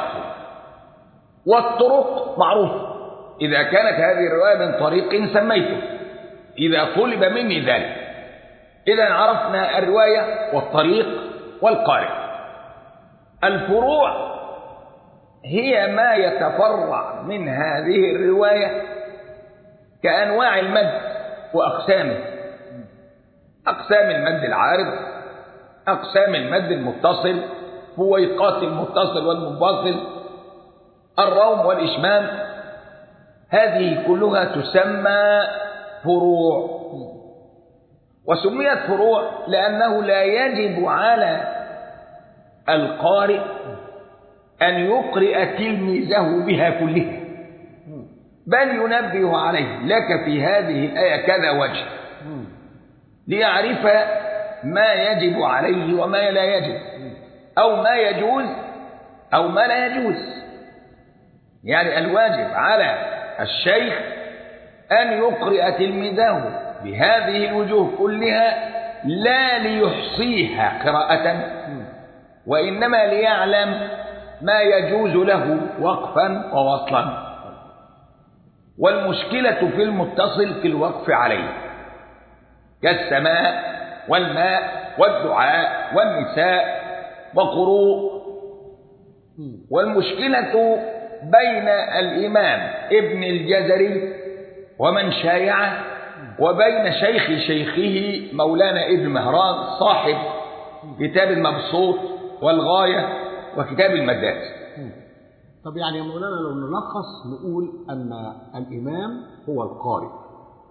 والطرق معروفة إذا كانت هذه الرواية من طريق سميته إذا طلب مني ذلك إذا عرفنا الرواية والطريق والقارئ الفروع هي ما يتفرع من هذه الرواية كأنواع المد وأقسامه أقسام المد العارض أقسام المد المتصل فويقات المتصل والمنفصل الروم والإشمام هذه كلها تسمى فروع وسميت فروع لأنه لا يجب على القارئ أن يقرئ تلميذه بها كلها بل ينبه عليه لك في هذه الآية كذا وجه ليعرف ما يجب عليه وما لا يجب أو ما يجوز أو ما لا يجوز يعني الواجب على الشيخ أن يقرئ تلميذه بهذه الوجوه كلها لا ليحصيها قراءة وإنما ليعلم ما يجوز له وقفا ووصلا والمشكلة في المتصل في الوقف عليه كالسماء والماء والدعاء والنساء وقروء والمشكلة بين الإمام ابن الجزري ومن شايعه وبين شيخ شيخه مولانا ابن مهران صاحب كتاب المبسوط والغاية وكتاب المدات
طب يعني يا مولانا لو نلخص نقول أن الإمام هو القارئ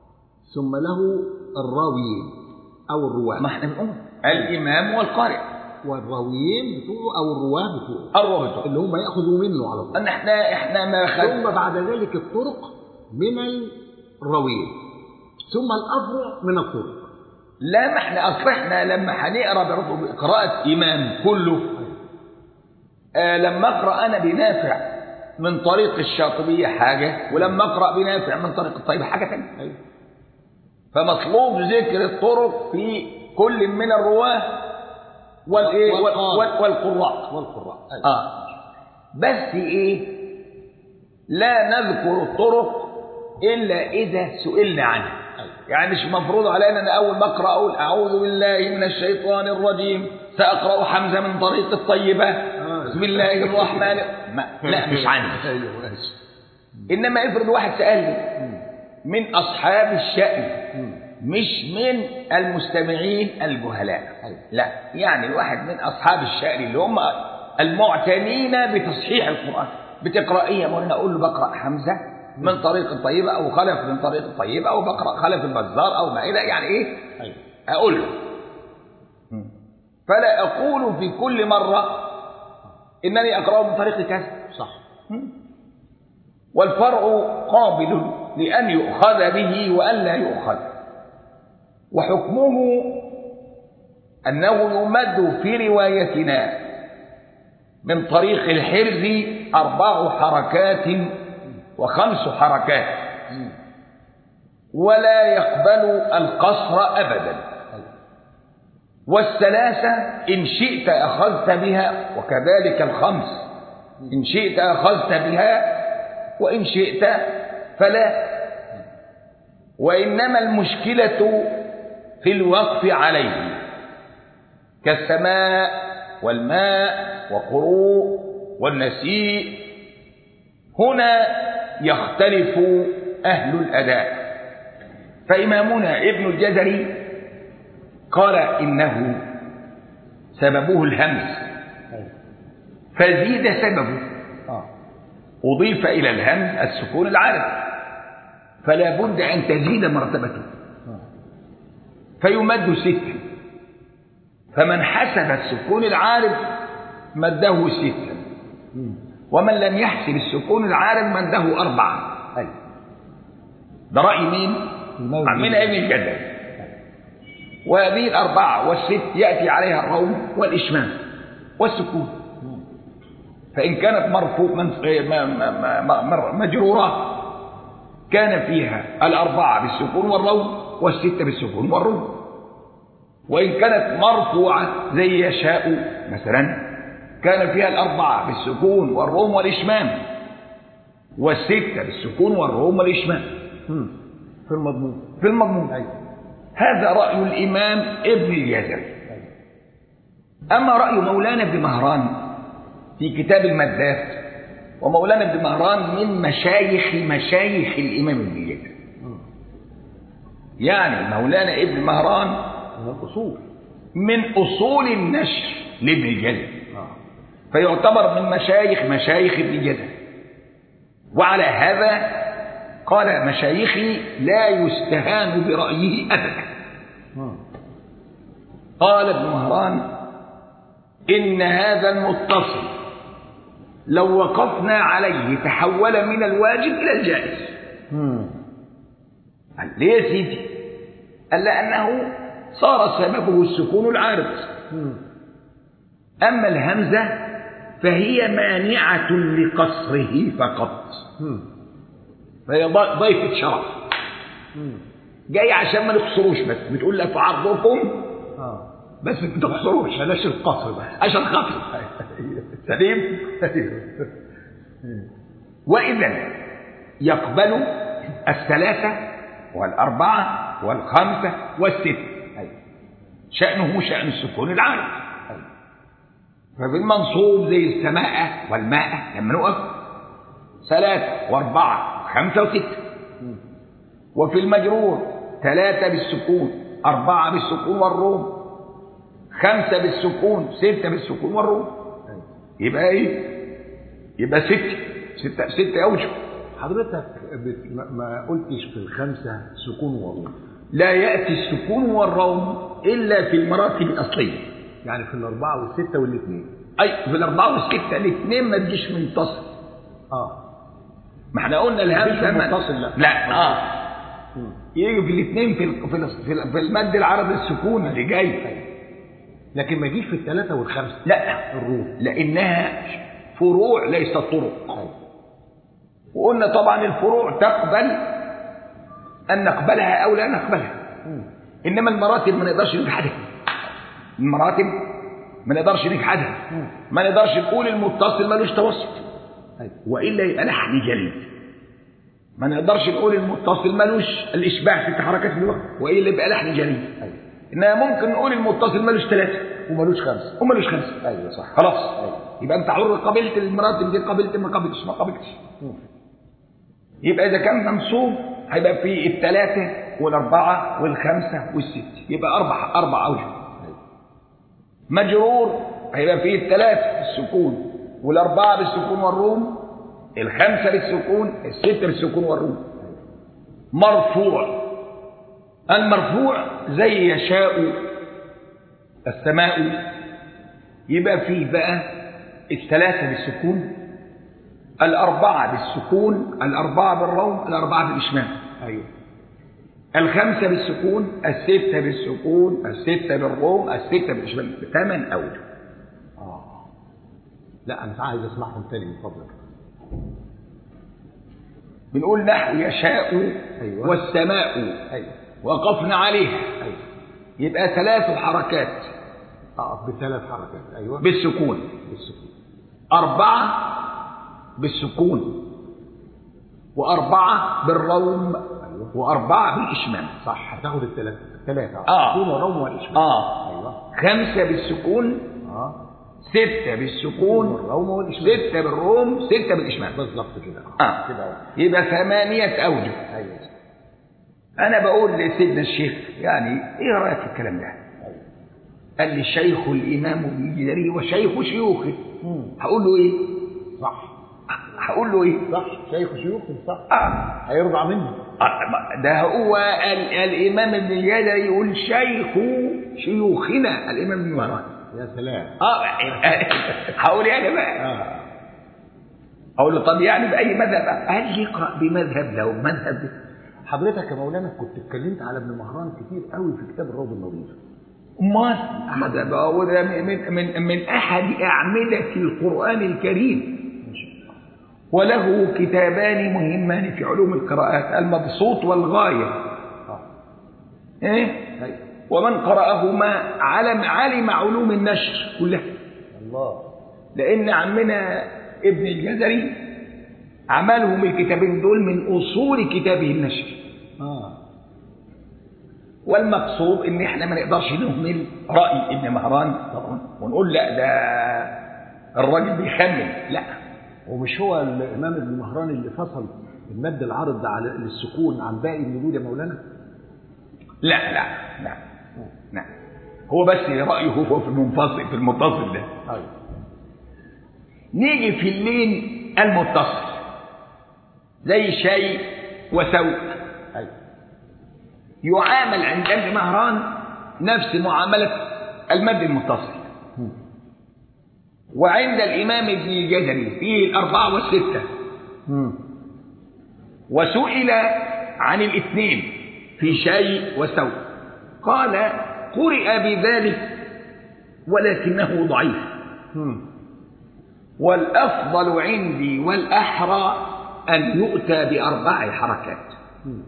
ثم له الراويين أو الرواة
ما احنا بنقول الإمام والقارئ
والراويين بتوعه او الرواه بتوعه
الرابط
اللي هم ياخذوا منه على طول
ان احنا احنا ما خد
ثم بعد ذلك الطرق من الراويين ثم الافرع من الطرق
لا ما احنا اصل احنا لما هنقرا برضه قراءة إمام كله آه لما اقرا انا بنافع من طريق الشاطبية حاجة ولما اقرا بنافع من طريق الطيب حاجة ثانيه
ايوه
فمطلوب ذكر الطرق في كل من الرواه والايه وال-
والقارئ.
وال- والقراء
والقراء أيوة.
اه بس ايه لا نذكر الطرق الا اذا سئلنا عنها
أيوة.
يعني مش مفروض علينا ان اول ما اقرا اقول اعوذ بالله من الشيطان الرجيم ساقرا حمزه من طريق الطيبه بسم الله الرحمن ما لا مش عندي
ايوه ماشي
انما افرض واحد سالني من اصحاب الشأن
مم.
مش من المستمعين الجهلاء
أيوة.
لا يعني الواحد من اصحاب الشأن اللي هم المعتنين بتصحيح القرآن بتقرا ايه يا مولانا اقول له بقرا حمزه من طريق الطيبه او خلف من طريق الطيبه او بقرا خلف البزار او ما الى يعني ايه
ايوه
اقول له فلا اقول في كل مره انني اقراه من طريق كذا
صح
والفرع قابل لأن يؤخذ به وأن لا يؤخذ وحكمه أنه يمد في روايتنا من طريق الحرز أربع حركات وخمس حركات ولا يقبل القصر أبدا والثلاثة إن شئت أخذت بها وكذلك الخمس إن شئت أخذت بها وإن شئت فلا وإنما المشكلة في الوقف عليه كالسماء والماء وقروء والنسيء هنا يختلف أهل الأداء فإمامنا ابن الجزري قال إنه سببه الهمس
ايوه
فزيد سببه
اه
أضيف إلى الهمز السكون العارض فلا بد أن تزيد مرتبته
آه.
فيمد ستا فمن حسب السكون العارض مده ستا
مم.
ومن لم يحسب السكون العارض مده أربعة
ايوه
ده رأي مين؟
الإمام
من ابن الجزري وهذه الأربعة والست يأتي عليها الروم والإشمام والسكون
مم.
فإن كانت مرفوع من ما- ما- ما- ما- مجرورة كان فيها الأربعة بالسكون والروم والستة بالسكون والروم وإن كانت مرفوعة زي يشاء مثلا كان فيها الأربعة بالسكون والروم والإشمام والستة بالسكون والروم والإشمام
مم. في المضمون
في المضمون
ايوه
هذا رأي الإمام ابن الجزري
ايوه
أما رأي مولانا ابن مهران في كتاب المدات ومولانا ابن مهران من مشايخ مشايخ الإمام ابن الجزري
مم.
يعني مولانا ابن مهران
من الاصول
من أصول النشر لابن الجزري
اه
فيعتبر من مشايخ مشايخ ابن الجزري وعلى هذا قال مشايخي لا يستهان برأيه أبدا
مم.
قال ابن مهران إن هذا المتصل لو وقفنا عليه تحول من الواجب إلى الجائز
مم.
قال ليه يا سيدي قال لأنه صار سببه السكون العارض
مم.
أما الهمزة فهي مانعة لقصره فقط
مم.
فهي ض- ضيفة شرف
مم.
جاي عشان ما نقصروش بس بتقول لك عرضكم
اه
بس ما تقصروش
بلاش القصر بقى
عشان خاطر سليم وإذا يقبل الثلاثة والأربعة والخمسة والستة
ايوه
شأنه شأن السكون العارض
ايوه
ففي المنصوب زي السماء والماء لما نقف ثلاثة وأربعة وخمسة وستة
مم.
وفي المجرور ثلاثة بالسكون أربعة بالسكون والروم خمسة بالسكون ستة بالسكون والروم
ايوه
يبقى إيه؟ يبقى ستة ستة ستة أوجه
حضرتك بت... ما- ما قلتش في الخمسه سكون وروم
لا يأتي السكون والروم إلا في المراتب الأصلية
يعني في الاربعه والسته والاثنين
اي في الاربعه والسته الاثنين ما تجيش منتصل
اه
ما احنا قلنا الهمزه
مفيش
ما-
منتصل، لا.
لا اه
مم.
يجي في الاثنين في ال- في ال- في ال- في المد العربي السكون اللي جاي
لكن ما يجيش في الثلاثه والخمسه
لا
الروم
لانها فروع ليست طرق
أيوة.
وقلنا طبعا الفروع تقبل ان نقبلها او لا نقبلها
مم.
انما المراتب ما نقدرش نجحدها المراتب ما نقدرش نجحدها
مم.
ما نقدرش نقول المتصل ملوش توسط
أيوة.
والا يبقى لحن جليد ما نقدرش نقول المتصل ملوش الاشباع في تحركات الوقت والا يبقى لحن جليد
أيوة.
انما ممكن نقول المتصل ملوش ثلاثه
ومالوش خمسه
وملوش خمسه
ايوه صح
خلاص
أيوة.
يبقى انت حر قبلت المراتب دي قبلت ما قبلتش ما قبلتش
مم.
يبقى اذا كان منصوب هيبقى في الثلاثه والاربعه والخمسه والسته يبقى اربع اربع اوجه
أيوة.
مجرور هيبقى فيه الثلاثه بالسكون والاربعه بالسكون والروم الخمسه بالسكون السته بالسكون والروم مرفوع المرفوع زي يشاء السماء يبقى فيه بقى الثلاثه بالسكون الاربعه بالسكون الاربعه بالروم الاربعه بالاشمام
ايوه
الخمسه بالسكون السته بالسكون السته بالروم السته بالاشمام ثمان اوجه
اه لا انا عايز اسمعهم تاني من فضلك
بنقول نحو يشاء
أيوة.
والسماء
ايوه
وقفنا عليها
ايوه
يبقى ثلاث حركات
اه بثلاث حركات ايوه
بالسكون
بالسكون
أربعة بالسكون وأربعة بالروم
أيوة.
وأربعة بالإشمام
صح هتاخد الثلاثه الثلاثه
آه.
السكون والروم والاشمام
آه
ايوه
خمسة بالسكون
اه
ستة بالسكون
والروم والاشمام
ستة بالروم ستة بالإشمام
بالظبط كده
آه.
كده أهو.
يبقى ثمانية أوجه
ايوه
أنا بقول لسيدنا الشيخ يعني إيه رأيك في الكلام ده؟
ايوه
قال لي شيخ الإمام الجزري وشيخ شيوخه
مم.
هقول له إيه؟
صح
هقول له إيه؟
صح شيخ شيوخ صح
آه.
هيرضى مني
آه، ده هو ال- الإمام ابن الجزري يقول شيخ شيوخنا الإمام ابن مهران
يا سلام
اه هقول يعني بقى
اه
اقول له طب يعني باي مذهب هل يقرا بمذهب لو مذهب
حضرتك يا مولانا كنت اتكلمت على ابن مهران كتير قوي في كتاب الروض النظيف
امال مذهب هو ده من من من احد اعمده القران الكريم وله كتابان مهمان في علوم القراءات المبسوط والغايه
اه
ايه
أيوة.
ومن قراهما علم علم علوم النشر كلها
الله
لان عمنا ابن الجزري عملهم الكتابين دول من اصول كتابه النشر
اه
والمقصود ان احنا ما نقدرش نهمل راي ابن مهران طبعا ونقول لا ده الراجل بيخمن لا
ومش هو الامام ابن مهران اللي فصل المد العارض ده على للسكون عن باقي المدود يا مولانا
لا لا لا لا هو بس رايه هو في المنفصل في المتصل ده
ايوه
نيجي في اللين المتصل زي شيء وسوء
ايوه
يعامل عند ابن مهران نفس معاملة المد المتصل
مم.
وعند الإمام ابن الجزري فيه الأربعة والستة
مم.
وسئل عن الاثنين في شيء وسوء قال قرئ بذلك ولكنه ضعيف
مم.
والأفضل عندي والأحرى أن يؤتى بأربع حركات
مم.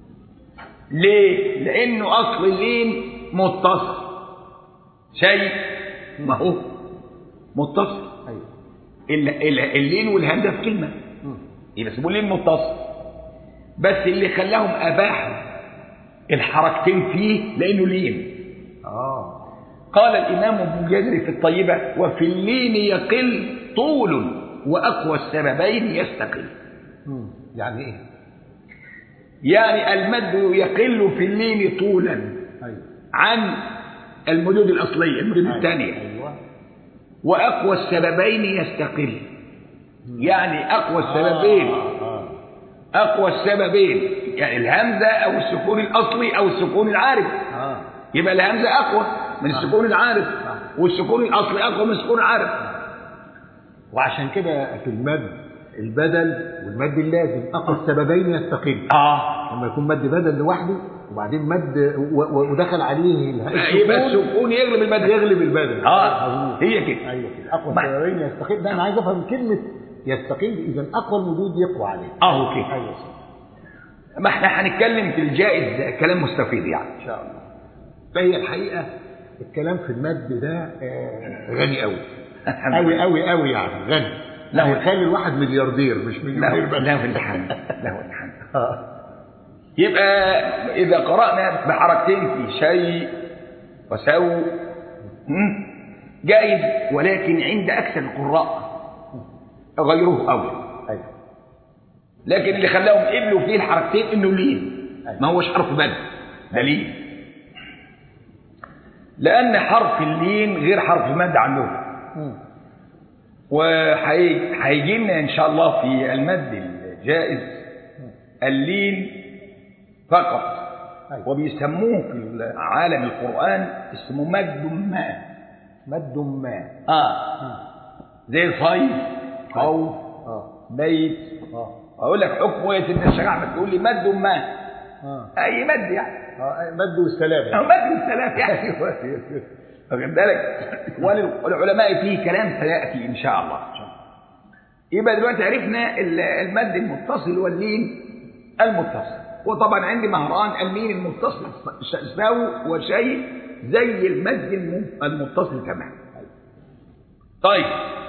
ليه؟ لأنه أصل اللين متصل شيء ما هو متصل
ايوه
ال- ال- اللين والهمزة في كلمة
مم.
يبقى اسمه لين متصل بس اللي خلاهم أباحوا الحركتين فيه لأنه لين
اه
قال الإمام ابن الجزري في الطيبة وفي اللين يقل طول وأقوى السببين يستقل
مم. يعني ايه
يعني المد يقل في اللين طولا
ايوه
عن المدود الأصلية المدود
أيوة.
الثانية
ايوه
وأقوى السببين يستقل يعني أقوى السببين
آه. آه.
أقوى السببين يعني الهمزة أو السكون الأصلي أو السكون العارض
اه
يبقى الهمزة أقوى من السكون العارف والسكون الاصلي اقوى من السكون العارف
وعشان كده في المد البدل والمد اللازم اقوى السببين يستقل
اه
لما يكون مد بدل لوحده وبعدين مد و- و- ودخل عليه ال-
يبقى السكون يغلب المد
يغلب البدل
اه
مظبوط.
هي كده
ايوه كده اقوى
ما-
السببين يستقل ده انا عايز افهم كلمه يستقل اذا اقوى المدود يقوى عليه
اهو كده
ايوه صح
ما احنا هنتكلم في الجائز ده كلام مستفيض يعني
ان شاء الله فهي الحقيقه الكلام في المد ده آه، غني قوي قوي قوي قوي يعني غني
لا،
لا يخلي الواحد ملياردير مش
له
مليونير بس
له الحمد له الحمد
آه.
يبقى إذا قرأنا بحركتين في شيء وسو هم؟ جائز ولكن عند أكثر القراء غيره أولى
ايوه
لكن اللي خلاهم قبلوا فيه الحركتين إنه لين
أيوة.
ما هوش حرف بل ده لين لأن حرف اللين غير حرف مد عندهم
مم.
وهيجي لنا ان شاء الله في المد الجائز اللين فقط
أيوة.
وبيسموه في عالم القرآن اسمه مد ما
مد ما
اه زي صيف خوف
اه
بيت
اه
اقول لك حكمه يا سيدنا الشيخ احمد تقول لي مد ما
اه
اي مد يعني
آه، مد والسلام
أو
يعني
مد السلام يعني واخد بالك والعلماء فيه كلام سياتي ان شاء الله يبقى دلوقتي عرفنا ال- المد المتصل واللين المتصل وطبعا عندي مهران اللين المتصل ش- ساو وشيء زي المد الم- المتصل تمام طيب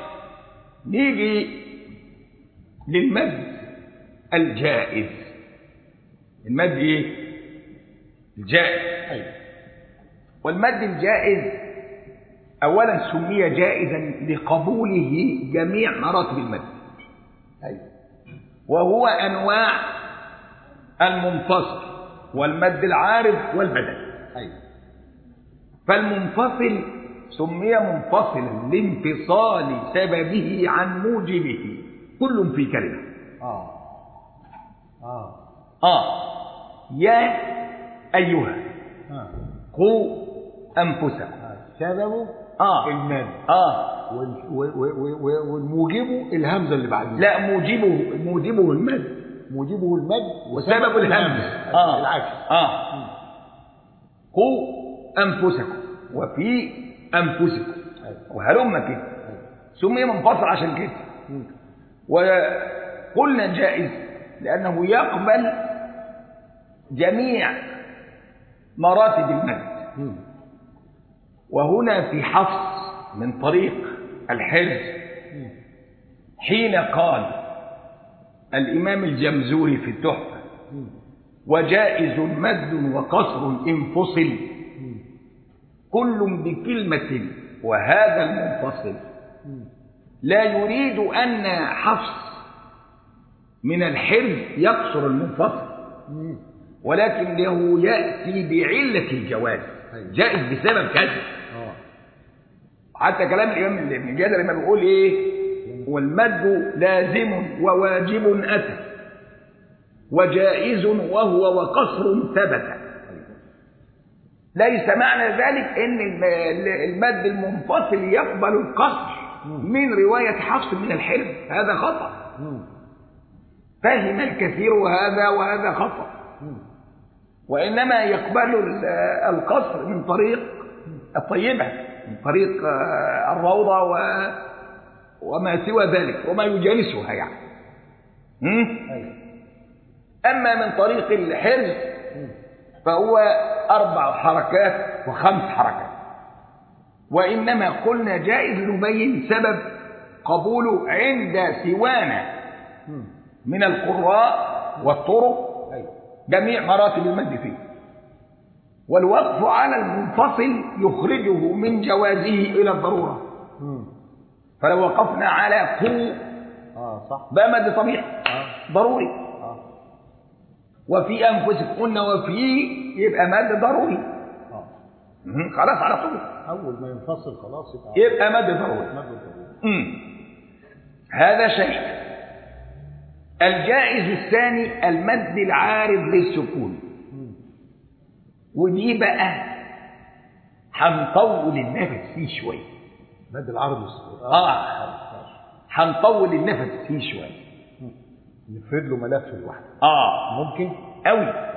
نيجي للمد الجائز المد ايه الجائز
ايوه
والمد الجائز اولا سمي جائزا لقبوله جميع مراتب المد
ايوه
وهو انواع المنفصل والمد العارض والبدل
ايوه
فالمنفصل سمي منفصلا لانفصال سببه عن موجبه كل في كلمه
اه اه
اه يا ايها
اه
قوا انفسكم
آه. سببه
اه
المد
اه
وال- و- و- و- و- والموجبه الهمزه اللي بعديه
لا موجبه موجبه المد
موجبه المد
وسبب الهمز
اه العكس
اه قوا انفسكم وفي انفسكم
أيوة.
وهلم كده سمي منفصل عشان كده
مم.
وقلنا جائز لانه يقبل جميع مراتب المد
مم.
وهنا في حفص من طريق الحرز
مم.
حين قال الإمام الجمزوري في التحفة
مم.
وجائز مد وقصر انفصل
مم.
كل بكلمة وهذا المنفصل
مم.
لا يريد أن حفص من الحرز يقصر المنفصل
مم.
ولكنه يأتي بعلة الجواز
أيوة.
جائز بسبب كذا
اه
حتى كلام الإمام ابن جدر لما بيقول إيه والمد لازم وواجب أتى وجائز وهو وقصر ثبت ليس معنى ذلك ان الم- المد المنفصل يقبل القصر من رواية حفص من الحلم هذا خطأ
مم.
فهم الكثير هذا وهذا خطأ
مم.
وإنما يقبل ال- القصر من طريق الطيبة من طريق آه، الروضة و وما سوى ذلك وما يجالسها يعني م?
ايوه
أما من طريق الحرز فهو أربع حركات وخمس حركات وإنما قلنا جائز نبين سبب قبوله عند سوانا
مم.
من القراء والطرق
ايوه
جميع مراتب المد فيه والوقف على المنفصل يخرجه من جوازه إلى الضرورة
مم.
فلو وقفنا على قو
اه صح
بقى مد طبيعي
اه
ضروري
اه
وفي أنفسكم قلنا وفي يبقى مد ضروري
اه
مهم. خلاص على طول
اول ما ينفصل خلاص يبقى
يبقى مد ضروري
مد الضروري
مم. هذا شيء الجائز الثاني المد العارض للسكون
مم.
ودي بقى هنطول النفس فيه شويه
مد العرض والسكون
اه هنطول النفس فيه شويه
نفرد له ملف لوحده
اه
ممكن
قوي